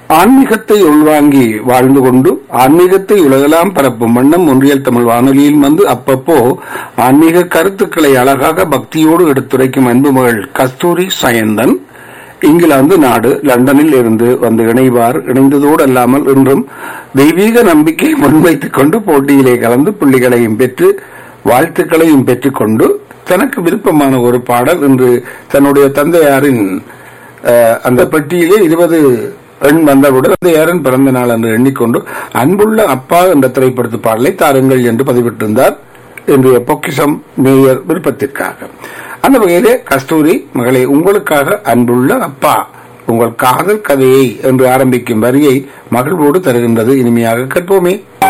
ஆன்மீகத்தை உள்வாங்கி வாழ்ந்து கொண்டு ஆன்மீகத்தை உலகெல்லாம் பரப்பும் வண்ணம் ஒன்றியல் தமிழ் வானொலியில் வந்து அப்பப்போ ஆன்மீக கருத்துக்களை அழகாக பக்தியோடு எடுத்துரைக்கும் அன்பு மகள் கஸ்தூரி சயந்தன் இங்கிலாந்து நாடு லண்டனில் இருந்து வந்து இணைவார் இணைந்ததோடு அல்லாமல் இன்றும் தெய்வீக நம்பிக்கை முன்வைத்துக் கொண்டு போட்டியிலே கலந்து புள்ளிகளையும் பெற்று வாழ்த்துக்களையும் பெற்றுக்கொண்டு தனக்கு விருப்பமான ஒரு பாடல் இன்று தன்னுடைய தந்தையாரின் அஹ், அந்த பெட்டியிலே இருபது எண் வந்தவுடன் தந்தையாரின் பிறந்த நாள் என்று எண்ணிக்கொண்டு அன்புள்ள அப்பா என்ற திரைப்படத்து பாடலை தாருங்கள் என்று பதிவிட்டிருந்தார் இன்றைய பொக்கிஷம் மேயர் விருப்பத்திற்காக அந்த வகையிலே கஸ்தூரி மகளே உங்களுக்காக அன்புள்ள அப்பா உங்கள் காதல் கதையை என்று ஆரம்பிக்கும் வரியை மகிழ்வோடு தருகின்றது இனிமையாக கேட்போமே